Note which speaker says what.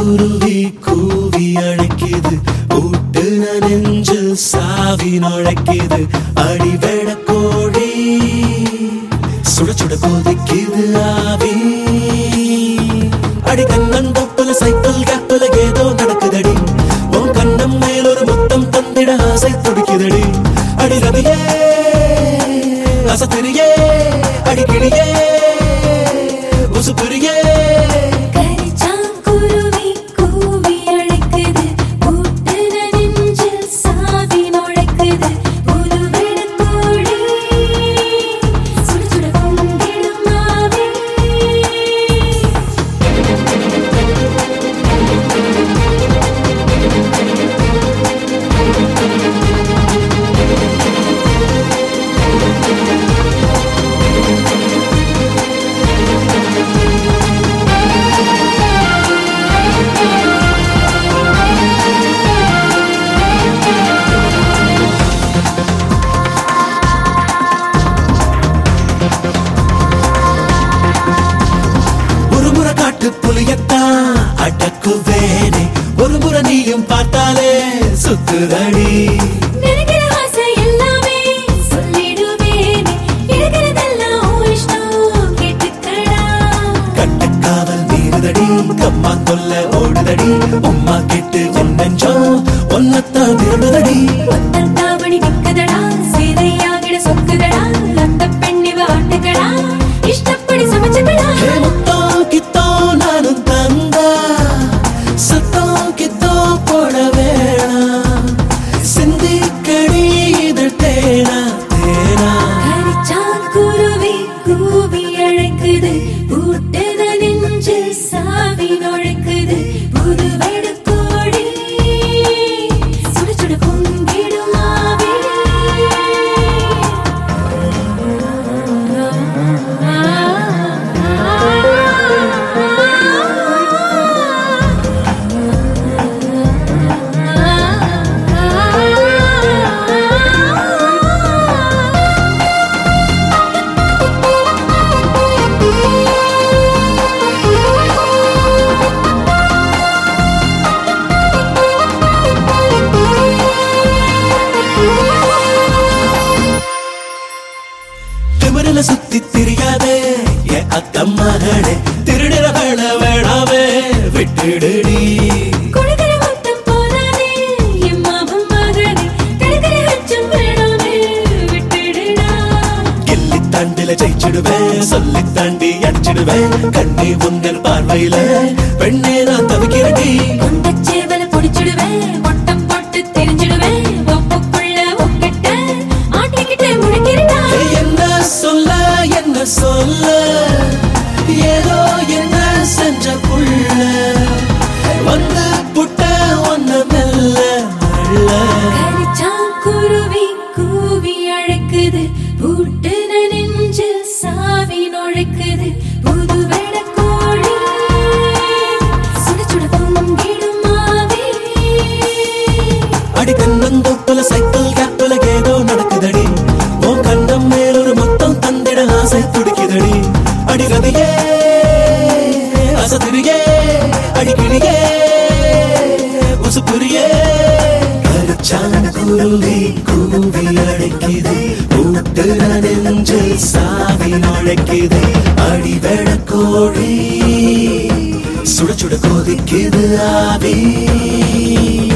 Speaker 1: குருவி கூவி அழைக்குது ஊட்டு நெஞ்சு சாவி நுழைக்குது அடிவெட கோழி சுட சுட கொதிக்குது ஆவி அடி கண்ணந்தப்புல சைக்கிள் கேப்புல ஏதோ நடக்குதடி உன் கண்ணம் மேல் ஒரு முத்தம் தந்திட ஆசை துடிக்குதடி அடி ரவியே அசத்திரியே அடி கிளியே உசுப்புரியே
Speaker 2: கரிச்சாங்குருவி கூவி அழைக்குது கூட்டு நெஞ்சில் சாவி நுழைக்குது புதுவெட கோழி சுட சுட பொங்கிடும் ஆவி
Speaker 1: ஒரு முறை காட்டு புலியத்தான் அடக்குவேனே ஒரு முறை நீயும் பார்த்தாலே சுத்துதடி
Speaker 2: நினைக்கிற ஆசை எல்லாமே சொல்லிடுவேனே இருக்கிறதெல்லாம் உன் இஷ்டம் கேட்டுக்கடா
Speaker 1: கட்டுக்காவல் மீறுதடி கம்மா தொல்ல ஓடுதடி உம்மா கெட்டு என் நெஞ்சம் ஒன்னத்தான் விரும்புதடி
Speaker 2: ஒத்தன் தாவணி நிக்குதடா சீதையாகிட சொக்குதடா அந்த பெண்ணிவ ஆட்டுக்கடா இஷ்டப்படி சமைச்சுக்கடா
Speaker 1: ஹே முத்தோ கித்தோ நானும் தந்தா சத்தோ கித்தோ போட வேணாம் சிந்திக்கடி இது தேனா தேனா
Speaker 2: கரிச்சான் குருவி கூவி அழைக்குது பூட்டுத நெஞ்சில் சாவி நுழைக்குது புது கோழி சுட சுட பொங்கிடும் ஆவி
Speaker 1: திமிரில சுத்தி திரியாதே என் அக்கம் மகனே திருடிற வேண வேணாமே விட்டுடுடி
Speaker 2: கொடுக்கிற மொத்தம் போதாதே என் மாமன் மகனே கிடைக்கிற அச்சம் வேணாமே விட்டுடுடா
Speaker 1: கிள்ளி தாண்டில ஜெயிச்சிடுவேன் சொல்லி தாண்டி அடிச்சிடுவேன் கண்ணி உங்கள் பார்வையில பெண்ணே நான் தவிக்கிறடி
Speaker 2: கொண்டச் சேவல புடிச்சிடுவேன் மொட்டம் போட்டு தெரிஞ்சிடுவேன் ஒப்புக்குள்ள உக்கிட்ட ஆட்டிக்கிட்டு முழுங்கிருடா
Speaker 1: ஏய், என்ன சொல்ல என்ன சொல்ல ஏதோ என்ன செஞ்ச புள்ள வந்து புட்ட ஒன்ன மெல்ல அள்ள
Speaker 2: கரிச்சான் குருவி கூவி அழைக்குது பூட்டு நெஞ்சில் சாவி நுழைக்குது புது கோழி சுட சுட பொங்கிடும் ஆவி
Speaker 1: அடி கண்ணந்தொப்புல சைக்கிள் கேப்புல ஏதோ நடக்குதடி உன் கண்ணம் மேல் ஒரு மொத்தம் தந்திட ஆசை துடிக்குதடி அடி ரதியே அசதிரியே அடி கிளியே உசுப்புரியே கருச்சான குருவி கூவி அழைக்குது ஊட்டு நெஞ்சு சாவி நுழைக்குது அடி கோழி சுட சுட கொதிக்குது ஆவி